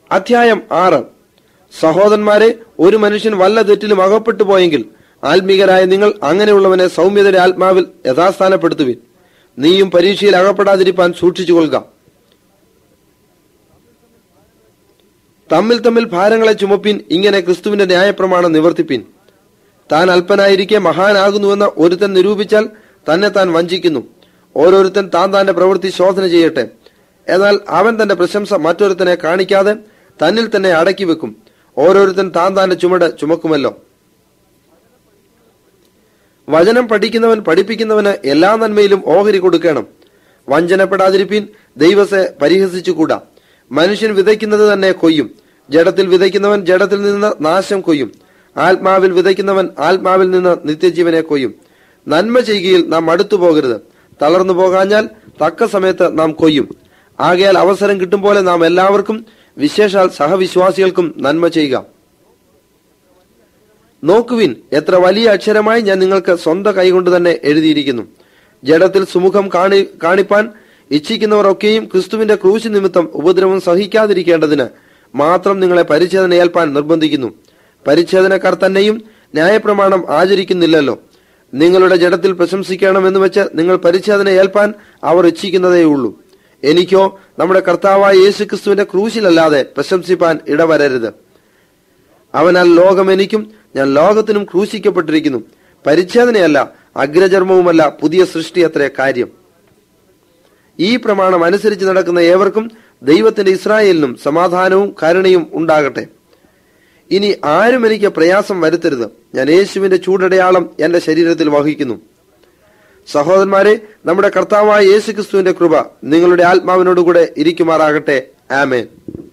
അധ്യായം ആറ് സഹോദരന്മാരെ ഒരു മനുഷ്യൻ വല്ല തെറ്റിലും അകപ്പെട്ടു പോയെങ്കിൽ ആത്മീകരായ നിങ്ങൾ അങ്ങനെയുള്ളവനെ സൗമ്യതയുടെ ആത്മാവിൽ യഥാസ്ഥാനപ്പെടുത്തുവിൻ നീയും പരീക്ഷയിൽ അകപ്പെടാതിരിപ്പാൻ സൂക്ഷിച്ചുകൊള്ളുക തമ്മിൽ തമ്മിൽ ഭാരങ്ങളെ ചുമപ്പിൻ ഇങ്ങനെ ക്രിസ്തുവിന്റെ ന്യായപ്രമാണം നിവർത്തിപ്പിൻ താൻ അല്പനായിരിക്കെ മഹാനാകുന്നുവെന്ന് ഒരുത്തൻ നിരൂപിച്ചാൽ തന്നെ താൻ വഞ്ചിക്കുന്നു ഓരോരുത്തൻ താൻ താന്റെ പ്രവൃത്തി ശോധന ചെയ്യട്ടെ എന്നാൽ അവൻ തന്റെ പ്രശംസ മറ്റൊരുത്തനെ കാണിക്കാതെ തന്നിൽ തന്നെ അടക്കി വെക്കും ഓരോരുത്തൻ താൻ താന്റെ ചുമട് ചുമക്കുമല്ലോ വചനം പഠിക്കുന്നവൻ പഠിപ്പിക്കുന്നവന് എല്ലാ നന്മയിലും ഓഹരി കൊടുക്കണം വഞ്ചനപ്പെടാതിരിപ്പീൻ ദൈവത്തെ പരിഹസിച്ചുകൂടാ മനുഷ്യൻ വിതയ്ക്കുന്നത് തന്നെ കൊയ്യും ജഡത്തിൽ വിതയ്ക്കുന്നവൻ ജഡത്തിൽ നിന്ന് നാശം കൊയ്യും ആത്മാവിൽ വിതയ്ക്കുന്നവൻ ആത്മാവിൽ നിന്ന് നിത്യജീവനെ കൊയ്യും നന്മ ചെയ്യുകയിൽ നാം അടുത്തു പോകരുത് തളർന്നു പോകാഞ്ഞാൽ തക്ക സമയത്ത് നാം കൊയ്യും ആകയാൽ അവസരം കിട്ടും പോലെ നാം എല്ലാവർക്കും വിശേഷാൽ സഹവിശ്വാസികൾക്കും നന്മ ചെയ്യുക നോക്കുവിൻ എത്ര വലിയ അക്ഷരമായി ഞാൻ നിങ്ങൾക്ക് സ്വന്തം കൈകൊണ്ട് തന്നെ എഴുതിയിരിക്കുന്നു ജഡത്തിൽ സുമുഖം കാണി കാണിപ്പാൻ ഇച്ഛിക്കുന്നവർ ഒക്കെയും ക്രിസ്തുവിന്റെ ക്രൂശ് നിമിത്തം ഉപദ്രവം സഹിക്കാതിരിക്കേണ്ടതിന് മാത്രം നിങ്ങളെ പരിച്ഛേദന ഏൽപ്പാൻ നിർബന്ധിക്കുന്നു പരിച്ഛേദനക്കാർ തന്നെയും ന്യായപ്രമാണം ആചരിക്കുന്നില്ലല്ലോ നിങ്ങളുടെ ജഡത്തിൽ പ്രശംസിക്കണമെന്ന് വെച്ച് നിങ്ങൾ പരിച്ഛേദന ഏൽപ്പാൻ അവർ ഇച്ഛിക്കുന്നതേയുള്ളൂ എനിക്കോ നമ്മുടെ കർത്താവായ യേശു ക്രിസ്തുവിന്റെ ക്രൂശിലല്ലാതെ പ്രശംസിപ്പാൻ ഇടവരരുത് അവനാൽ ലോകം എനിക്കും ഞാൻ ലോകത്തിനും ക്രൂശിക്കപ്പെട്ടിരിക്കുന്നു പരിച്ഛേദനയല്ല അഗ്രചർമ്മവുമല്ല പുതിയ സൃഷ്ടി അത്രേ കാര്യം ഈ പ്രമാണം അനുസരിച്ച് നടക്കുന്ന ഏവർക്കും ദൈവത്തിന്റെ ഇസ്രായേലിനും സമാധാനവും കരുണയും ഉണ്ടാകട്ടെ ഇനി ആരും എനിക്ക് പ്രയാസം വരുത്തരുത് ഞാൻ യേശുവിന്റെ ചൂടടയാളം എന്റെ ശരീരത്തിൽ വഹിക്കുന്നു സഹോദരന്മാരെ നമ്മുടെ കർത്താവായ യേശു ക്രിസ്തുവിന്റെ കൃപ നിങ്ങളുടെ ആത്മാവിനോടുകൂടെ ഇരിക്കുമാറാകട്ടെ ആമേൻ